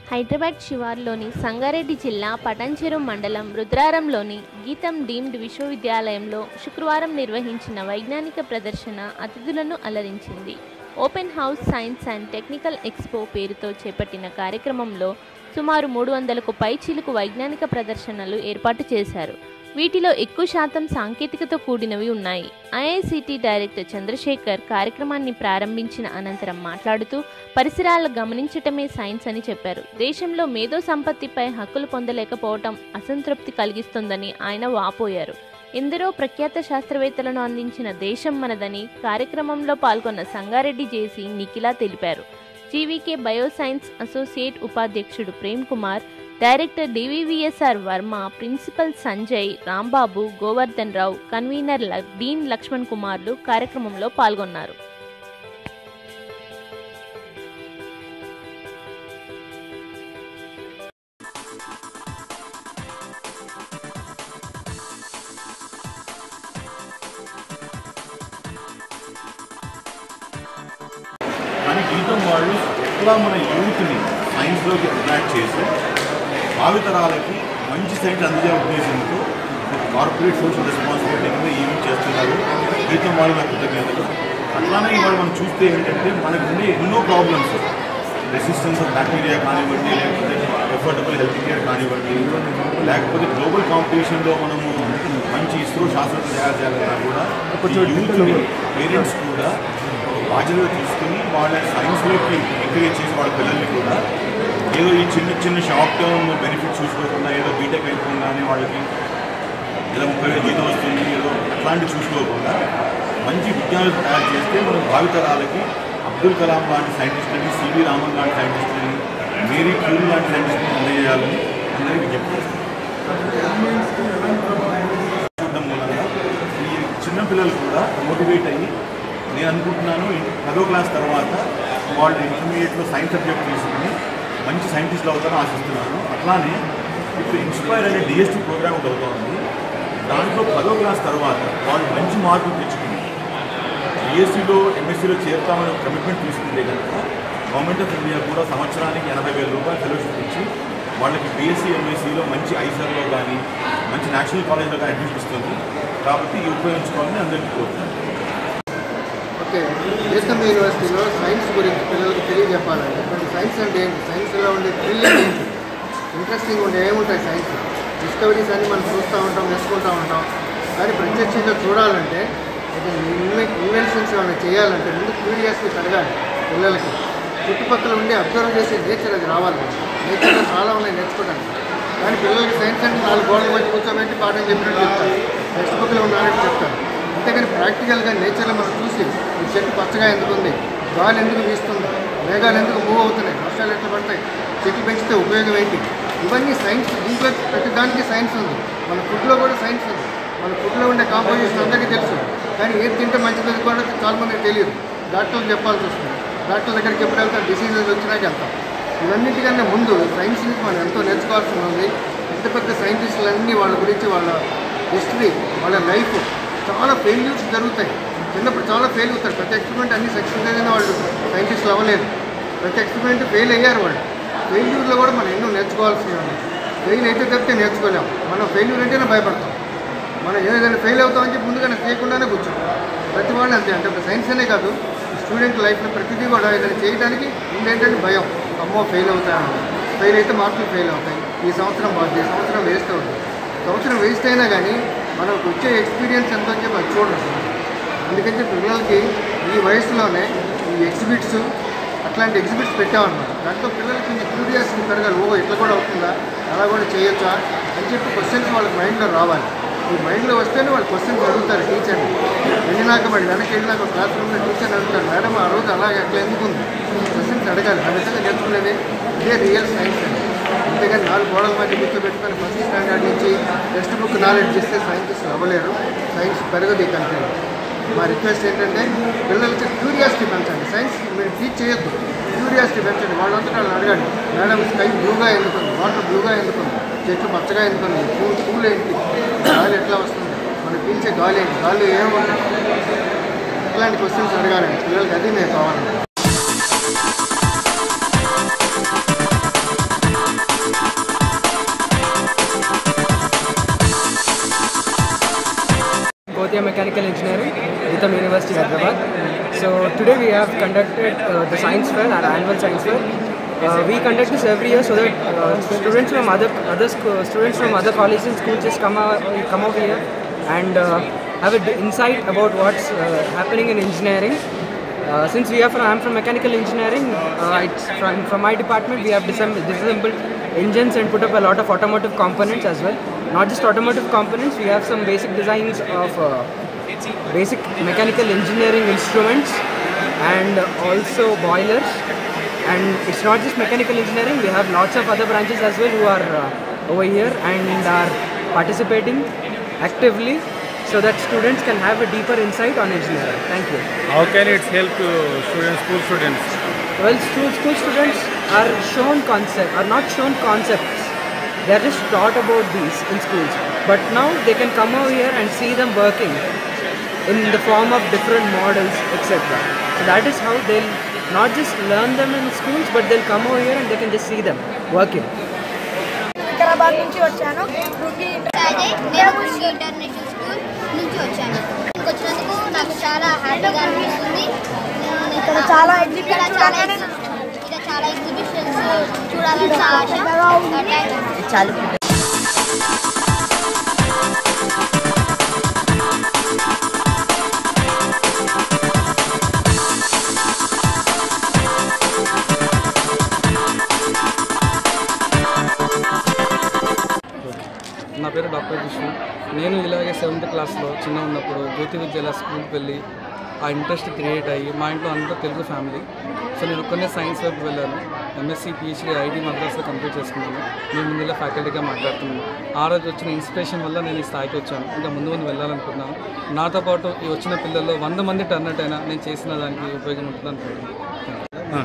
హైదరాబాద్ శివార్లోని సంగారెడ్డి జిల్లా పటాన్చెరు మండలం రుద్రారంలోని గీతం డీమ్డ్ విశ్వవిద్యాలయంలో శుక్రవారం నిర్వహించిన వైజ్ఞానిక ప్రదర్శన అతిథులను అలరించింది open house science and technical expo పేరుతో చేపట్టిన కార్యక్రమంలో సుమారు మూడు వందలకు పైచిలుకు వైజ్ఞానిక ప్రదర్శనలు ఏర్పాటు చేశారు వీటిలో ఎక్కువ శాతం సాంకేతికతో కూడినవి ఉన్నాయి ఐఐసిటి డైరెక్టర్ చంద్రశేఖర్ కార్యక్రమాన్ని ప్రారంభించిన అనంతరం మాట్లాడుతూ పరిసరాలు గమనించటమే సైన్స్ అని చెప్పారు దేశంలో మేధో సంపత్తిపై హక్కులు పొందలేకపోవటం అసంతృప్తి కలిగిస్తుందని ఆయన వాపోయారు ఎందరో ప్రఖ్యాత శాస్త్రవేత్తలను అందించిన దేశం మనదని కార్యక్రమంలో పాల్గొన్న సంగారెడ్డి జేసీ నిఖిలా తెలిపారు జీవీకే బయోసైన్స్ అసోసియేట్ ఉపాధ్యక్షుడు Prem Kumar director DVVSR Varma principal Sanjay Rambabu Govardhan Rao convener ల- డీన్ లక్ష్మణ్ కుమార్లు కార్యక్రమంలో పాల్గొన్నారు కానీ గీతం వాళ్ళు ఎట్లా మన యూత్ని సైన్స్లోకి అట్రాక్ట్ చేసి భావితరాలకి మంచి సైన్స్ అందించే ఉద్దేశంతో కార్పొరేట్ సోషల్ రెస్పాన్సిబిలిటీ కింద ఏమి చేస్తున్నారు గీతం వాళ్ళు నాకు కృతజ్ఞతలు అట్లానే ఇవాళ మనం చూస్తే ఏంటంటే మనకు ఉండే ఎన్నో ప్రాబ్లమ్స్ రెసిస్టెన్స్ ఆఫ్ బ్యాక్టీరియా కానివ్వండి లేకపోతే ఎఫర్డబుల్ హెల్త్ కేర్ కానివ్వండి లేకపోతే గ్లోబల్ కాంపిటీషన్లో మనము మంచి ఇస్రో శాస్త్రజ్ఞ తయారు చేయాలన్నా కూడా యూత్ని పేరెంట్స్ కూడా ఒక బాధ్యత తీసుకుని వాళ్ళ సైన్స్లోకి ఎంకరేజ్ చేసి వాళ్ళ పిల్లల్ని కూడా ఏదో ఈ చిన్న చిన్న షార్ట్ టర్మ్ బెనిఫిట్స్ చూసుకోకుండా ఏదో బీటెక్ అయిపోగానే వాళ్ళకి ఏదో ముప్పై వేలు జీతం వస్తుంది ఏదో అట్లాంటివి చూసుకోకుండా మంచి విజ్ఞానం తయారు చేస్తే మనం భావితరాలకి అబ్దుల్ కలాం లాంటి సైంటిస్టులని సివి రామన్ లాంటి సైంటిస్టులని మేరీ క్యూరీ లాంటి సైంటిస్టులని అందజేయాలని అందరికీ విజ్ఞప్తి చూడడం మూలంగా ఈ చిన్నపిల్లలు కూడా మోటివేట్ అయ్యి నేను అనుకుంటున్నాను పదో క్లాస్ తర్వాత వాళ్ళు ఇంటర్మీడియట్లో సైన్స్ సబ్జెక్ట్ తీసుకుని మంచి సైంటిస్టులు అవుతారని ఆశిస్తున్నాను అట్లానే ఇప్పుడు ఇన్స్పైర్ అనే డిఎస్టీ ప్రోగ్రామ్ ఒకటి అవుతుంది దాంట్లో పదో క్లాస్ తర్వాత వాళ్ళు మంచి మార్కులు తెచ్చుకుని డిఎస్సీలో ఎంఎస్సీలో చేరుతామని కమిట్మెంట్ తీసుకుంటే కనుక గవర్నమెంట్ ఆఫ్ ఇండియా కూడా సంవత్సరానికి ఎనభై వేల రూపాయలు ఫెలోషిప్ ఇచ్చి వాళ్ళకి బీఎస్సీ ఎంఎస్సీలో మంచి ఐసర్లో కానీ మంచి నేషనల్ కాలేజ్లో కానీ అడ్మిషన్ ఇస్తుంది కాబట్టి ఇవి ఉపయోగించుకోవాలని అందరికీ కోరుతున్నాను ఓకే దేశం యూనివర్సిటీలో సైన్స్ గురించి పిల్లలకు తెలియజెప్పాలంటే మరి సైన్స్ అంటే ఏంటి సైన్స్లో ఉండే థ్రిల్లింగ్ ఏంటి ఇంట్రెస్టింగ్ ఉండే ఏముంటాయి సైన్స్ డిస్కవరీస్ అన్ని మనం చూస్తూ ఉంటాం నేర్చుకుంటూ ఉంటాం కానీ ప్రత్యక్షంగా చూడాలంటే ఇది ఇన్వెన్షన్స్ ఏమైనా చేయాలంటే ముందు క్యూరియాసిటీ కలగాలి పిల్లలకి చుట్టుపక్కల ఉండి అబ్జర్వ్ చేసే నేచర్ అది రావాలి నేచర్లో చాలా ఉన్నాయి నేర్చుకోవడానికి కానీ పిల్లలకి సైన్స్ అంటే నాలుగు గోడల మధ్య కూర్చోబెట్టి పాఠం చెప్పినట్టు చెప్తారు టెక్స్ట్ బుక్లో ఉన్నట్టు చెప్తారు అంతేగాని ప్రాక్టికల్గా నేచర్లో మనం చూసి ఈ చెట్టు పచ్చగా ఎందుకు ఉంది గాలి ఎందుకు వీస్తుంది మేఘాలు ఎందుకు మూవ్ అవుతున్నాయి వర్షాలు ఎట్లా పడతాయి చెట్లు పెంచితే ఉపయోగం ఏంటి ఇవన్నీ సైన్స్ దీంట్లో ప్రతి దానికి సైన్స్ ఉంది మన ఫుడ్లో కూడా సైన్స్ ఉంది మన ఫుడ్లో ఉండే కాంపోజిషన్ అందరికీ తెలుసు కానీ ఏది తింటే మంచిది కూడా చాలా మందికి తెలియదు డాక్టర్లు చెప్పాల్సి వస్తుంది డాక్టర్ దగ్గరికి ఎప్పుడు వెళ్తాం డిసీజెస్ వచ్చినాక వెళ్తాం ఇవన్నిటికన్నా ముందు సైన్స్ నుంచి మనం ఎంతో నేర్చుకోవాల్సి ఉంది పెద్ద పెద్ద సైంటిస్టులన్నీ వాళ్ళ గురించి వాళ్ళ హిస్టరీ వాళ్ళ లైఫ్ చాలా ఫెయిల్యూర్స్ జరుగుతాయి చిన్నప్పుడు చాలా ఫెయిల్ అవుతారు ప్రతి ఎక్స్పెరిమెంట్ అన్ని సక్సెస్ అయిన వాళ్ళు సైంటిస్టులు అవ్వలేదు ప్రతి ఎక్స్పెరిమెంట్ ఫెయిల్ అయ్యారు వాళ్ళు ఫెయిల్యూర్లో కూడా మనం ఎన్నో నేర్చుకోవాల్సి ఉంది ఫెయిల్ అయితే తప్పితే నేర్చుకోలేం మనం ఫెయిల్యూర్ అంటేనే భయపడతాం మనం ఏదైనా ఫెయిల్ అవుతామని చెప్పి ముందుగానే చేయకుండానే కూర్చుంటాం ప్రతి వాళ్ళు అంతే అంటే ఒక సైన్స్ అనే కాదు స్టూడెంట్ లైఫ్లో ప్రతిదీ కూడా ఏదైనా చేయడానికి ముందు ఏంటంటే భయం అమ్మో ఫెయిల్ అవుతాను ఫెయిల్ అయితే మార్కులు ఫెయిల్ అవుతాయి ఈ సంవత్సరం బాగుంది ఈ సంవత్సరం వేస్ట్ అవుతుంది సంవత్సరం వేస్ట్ అయినా కానీ మనకు వచ్చే ఎక్స్పీరియన్స్ ఎంత అని చెప్పి అది చూడరు ఎందుకంటే పిల్లలకి ఈ వయసులోనే ఈ ఎగ్జిబిట్స్ అట్లాంటి ఎగ్జిబిట్స్ పెట్టామన్నమాట దాంట్లో పిల్లలకి కొంచెం క్యూరియాసిటీ పెరగాలి ఓ ఇట్లా కూడా అవుతుందా అలా కూడా చేయొచ్చా అని చెప్పి క్వశ్చన్స్ వాళ్ళకి మైండ్లో రావాలి ఈ మైండ్లో వస్తేనే వాళ్ళు క్వశ్చన్స్ అడుగుతారు టీచర్ని వెళ్ళినాక వాళ్ళు వెనక్కి వెళ్ళినాక క్లాస్ రూమ్లో టీచర్ని అడుగుతారు మేడం ఆ రోజు అలాగే అట్లా ఎందుకు ఉంది క్వశ్చన్స్ అడగాలి ఆ విధంగా నేర్చుకునేది ఇదే రియల్ సైన్స్ అండి అంతేగాని నాలుగు గోడల మధ్య కూర్చోబెట్టుకొని ఫస్ట్ స్టాండర్డ్ నుంచి టెక్స్ట్ బుక్ నాలెడ్జ్ ఇస్తే సైంటిస్ట్ అవ్వలేరు సైన్స్ పెరగదు ఈ కంట్రీ మా రిక్వెస్ట్ ఏంటంటే పిల్లలకి క్యూరియాసిటీ పెంచండి సైన్స్ మీరు టీచ్ చేయొద్దు క్యూరియాసిటీ పెంచండి వాళ్ళంతా వాళ్ళు అడగండి మేడం స్కై బ్లూగా ఎందుకుంది వాటర్ బ్లూగా ఎందుకుంది చెట్లు పచ్చగా ఎందుకుంది పూలు పూలు ఏంటి గాలి ఎట్లా వస్తుంది మనం పీల్చే గాలి ఏంటి గాలి ఏముంటుంది ఇట్లాంటి క్వశ్చన్స్ అడగాలండి పిల్లలకి అది మేము కావాలండి fourth year mechanical engineering, Githam University, Hyderabad. So today we have conducted uh, the science fair, our annual science fair. Uh, we conduct this every year so that uh, students from other other sco- students from other colleges and schools just come out, come over here and uh, have an insight about what's uh, happening in engineering. Uh, since we are from, I'm from mechanical engineering, uh, it's from, from my department we have disassembled, disassembled engines and put up a lot of automotive components as well. Not just automotive components, we have some basic designs of uh, basic mechanical engineering instruments and also boilers. And it's not just mechanical engineering, we have lots of other branches as well who are uh, over here and are participating actively so that students can have a deeper insight on engineering. Thank you. How can it help uh, students, school students? Well, school, school students are shown concept, are not shown concepts. They are just taught about these in schools. But now they can come over here and see them working in the form of different models, etc. So that is how they'll not just learn them in schools, but they'll come over here and they can just see them working. Vikarabad నుంచి వచ్చాను rookie అదే నేను Shri international school నుంచి వచ్చాను ఇక్కడికి వచ్చినందుకు నాకు చాలా హ్యాపీగా అనిపిస్తుంది నేను ఇక్కడ చాలా exhibitions ఇక్కడ చాలా చూడాలని- ex- ఇక్కడ చాలా ఎగ్జిబిషన్స్ చూడాలని ఆశ పెద్దగా ఉంది. Thank you. నా పేరు డాక్టర్ విష్ణు నేను ఇలాగే సెవెంత్ క్లాస్లో చిన్న ఉన్నప్పుడు జ్యోతి విద్యాలయ స్కూల్కి వెళ్ళి ఆ ఇంట్రెస్ట్ క్రియేట్ అయ్యి మా ఇంట్లో అందరూ తెలుగు ఫ్యామిలీ సో నేను ఒక్కనే సైన్స్ వైపు వెళ్ళాను ఎంఎస్సీ పిహెచ్డీ ఐటీ మద్రాస్లో కంప్లీట్ చేసుకున్నాను నేను ముందులో ఫ్యాకల్టీగా మాట్లాడుతున్నాను ఆ రోజు వచ్చిన ఇన్స్పిరేషన్ వల్ల నేను ఈ స్థాయికి వచ్చాను ఇంకా ముందు ముందు వెళ్ళాలనుకున్నాను నాతో పాటు ఈ వచ్చిన పిల్లల్లో వంద మంది టర్నట్ అయినా నేను చేసిన దానికి ఉపయోగం ఉంటుంది అనుకుంటున్నాను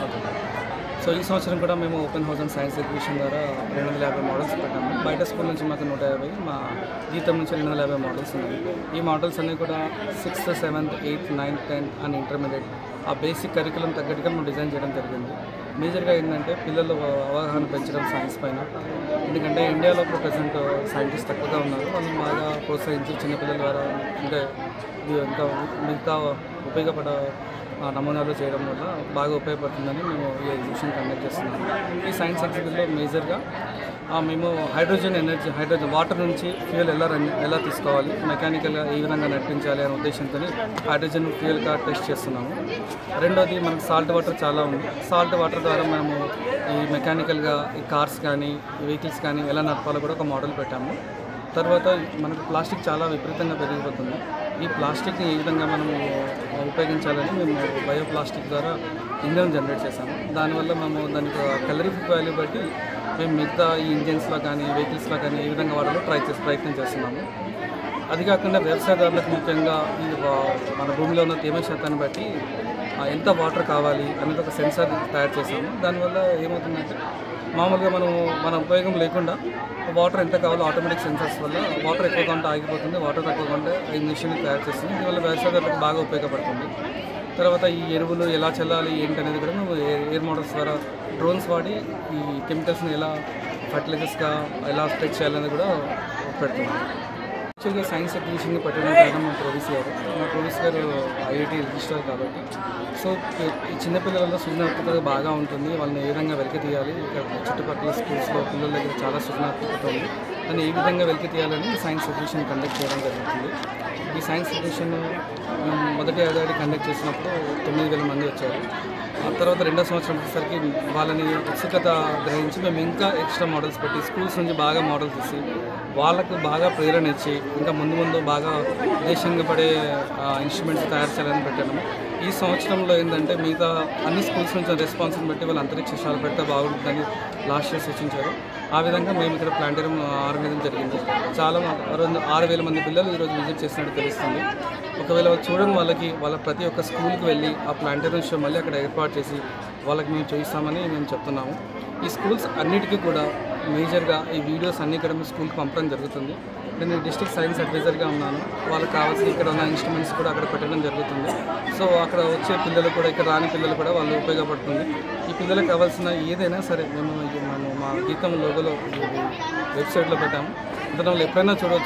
సో ఈ సంవత్సరం కూడా మేము open house and science exhibition ద్వారా రెండు వందల యాభై మోడల్స్ పెట్టాము బయట స్కూల్ నుంచి మాకు నూట యాభై మా గీతం నుంచి రెండు వందల యాభై మోడల్స్ ఉన్నాయి ఈ మోడల్స్ అన్నీ కూడా sixth seventh eighth ninth tenth and intermediate ఆ బేసిక్ కరికులం తగ్గట్టుగా మేము డిజైన్ చేయడం జరిగింది మేజర్గా ఏంటంటే పిల్లలు అవగాహన పెంచడం సైన్స్ పైన ఎందుకంటే ఇండియాలో ఇప్పుడు ప్రజెంట్ సైంటిస్ట్ తక్కువగా ఉన్నారు వాళ్ళు బాగా ప్రోత్సహించి చిన్నపిల్లల ద్వారా అంటే ఇది ఇంకా మిగతా ఉపయోగపడ ఆ నమూనాలు చేయడం వల్ల బాగా ఉపయోగపడుతుందని మేము ఈ ఎగ్జిబిషన్ కండక్ట్ చేస్తున్నాము ఈ సైన్స్ ఎగ్జిబిషన్లో మేజర్గా ఆ, మేము హైడ్రోజన్ ఎనర్జీ హైడ్రోజన్ వాటర్ నుంచి ఫ్యూయల్ ఎలా రన్ ఎలా తీసుకోవాలి మెకానికల్గా ఏ విధంగా నడిపించాలి అనే ఉద్దేశంతో హైడ్రోజన్ ఫ్యూయల్గా టెస్ట్ చేస్తున్నాము రెండోది మనకు సాల్ట్ వాటర్ చాలా ఉంది సాల్ట్ వాటర్ ద్వారా మేము ఈ మెకానికల్గా ఈ కార్స్ కానీ వెహికల్స్ కానీ ఎలా నడపాలో కూడా ఒక మోడల్ పెట్టాము తర్వాత మనకు ప్లాస్టిక్ చాలా విపరీతంగా పెరిగిపోతుంది ఈ ప్లాస్టిక్ని ఏ విధంగా మనము ఉపయోగించాలని మేము బయో ప్లాస్టిక్ ద్వారా ఇంధనం జనరేట్ చేసాము దానివల్ల మేము దానికి కలరిఫిక్ వాల్యూ బట్టి మేము మిగతా ఈ ఇంజిన్స్లో కానీ వెహికల్స్లో కానీ ఏ విధంగా వాడాలో ట్రై చేసి ప్రయత్నం చేస్తున్నాము అది కాకుండా వ్యవసాయదారులకు ముఖ్యంగా ఈ వా- మన భూమిలో ఉన్న తేమ శాతాన్ని బట్టి ఆ, ఎంత వాటర్ కావాలి అనేది ఒక సెన్సార్ తయారు చేసాము దానివల్ల ఏమవుతుందంటే మామూలుగా మనం మన ఉపయోగం లేకుండా వాటర్ ఎంత కావాలో ఆటోమేటిక్ సెన్సర్స్ వల్ల వాటర్ ఎక్కువగా ఉంటే ఆగిపోతుంది వాటర్ తక్కువగా ఉంటే ఈ మిషన్ తయారు చేస్తుంది దీనివల్ల వ్యవసాయదారులకు బాగా ఉపయోగపడుతుంది తర్వాత ఈ ఎరువులు ఎలా చల్లాలి ఏంటి అనేది కూడా మేము ఎయిర్ ఎయిర్ మోడల్స్ ద్వారా డ్రోన్స్ వాడి ఈ కెమికల్స్ని ఎలా ఫర్టిలైజర్స్గా ఎలా స్ప్రెడ్ చేయాలనేది కూడా పెడుతున్నాం యాక్చువల్గా సైన్స్ ఎగ్జిబిషన్ని పెట్టడం కారణం మా ప్రొఫెస్ గారు మా ప్రొఫెస్ గారు ఐఐటి రిజిస్టర్ కాబట్టి సో ఈ చిన్నపిల్లలలో సృజనాత్మకత బాగా ఉంటుంది వాళ్ళని ఏ విధంగా వెలికి తీయాలి ఇక్కడ చుట్టుపక్కల స్కూల్స్లో పిల్లల దగ్గర చాలా సృజనాత్మకత ఉంది దాన్ని ఏ విధంగా వెలికి తీయాలని సైన్స్ ఎగ్జిబిషన్ కండక్ట్ చేయడం జరుగుతుంది ఈ సైన్స్ ఎగ్జిబిషన్ మేము మొదటి ఏడాది కండక్ట్ చేసినప్పుడు తొమ్మిది వేల మంది వచ్చారు ఆ తర్వాత రెండో సంవత్సరం వచ్చేసరికి వాళ్ళని ఉత్సుకత గ్రహించి మేము ఇంకా ఎక్స్ట్రా మోడల్స్ పెట్టి స్కూల్స్ నుంచి బాగా మోడల్స్ ఇచ్చి వాళ్ళకు బాగా ప్రేరణ ఇచ్చి ఇంకా ముందు ముందు బాగా దేశంగా పడే ఇన్స్ట్రుమెంట్స్ తయారు చేయాలని పెట్టాము ఈ సంవత్సరంలో ఏంటంటే మిగతా అన్ని స్కూల్స్ నుంచి రెస్పాన్స్ని బట్టి వాళ్ళు అంతరిక్ష శాల పెడితే బాగుంటుందని లాస్ట్ ఇయర్ సూచించారు ఆ విధంగా మేము ఇక్కడ ప్లాంటేరియం ఆర్గనైజం జరిగింది చాలా మ- రెండు ఆరు వేల మంది పిల్లలు ఈరోజు విజిట్ చేసినట్టు తెలుస్తుంది ఒకవేళ వాళ్ళు చూడని వాళ్ళకి వాళ్ళ ప్రతి ఒక్క స్కూల్కి వెళ్ళి ఆ ప్లాంటేరియం షో మళ్ళీ అక్కడ ఏర్పాటు చేసి వాళ్ళకి మేము చూపిస్తామని మేము చెప్తున్నాము ఈ స్కూల్స్ అన్నిటికీ కూడా మేజర్గా ఈ వీడియోస్ అన్ని ఇక్కడ మేము స్కూల్కి పంపడం జరుగుతుంది నేను డిస్ట్రిక్ట్ సైన్స్ అడ్వైజర్గా ఉన్నాను వాళ్ళకి కావాల్సిన ఇక్కడ ఉన్న ఇన్స్ట్రుమెంట్స్ కూడా అక్కడ పెట్టడం జరుగుతుంది సో అక్కడ వచ్చే పిల్లలు కూడా ఇక్కడ రాని పిల్లలు కూడా వాళ్ళు ఉపయోగపడుతుంది ఈ పిల్లలకు కావాల్సిన ఏదైనా సరే మేము ఇది మేము మా గీతం లోగోలో వెబ్సైట్లో పెట్టాము అందులో వాళ్ళు ఎప్పుడైనా చూడవచ్చు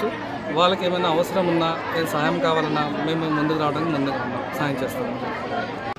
వాళ్ళకి ఏమైనా అవసరం ఉన్నా ఏదైనా సాయం కావాలన్నా మేము ముందుకు రావడానికి ముందుకు ఉన్నాం సాయం చేస్తాము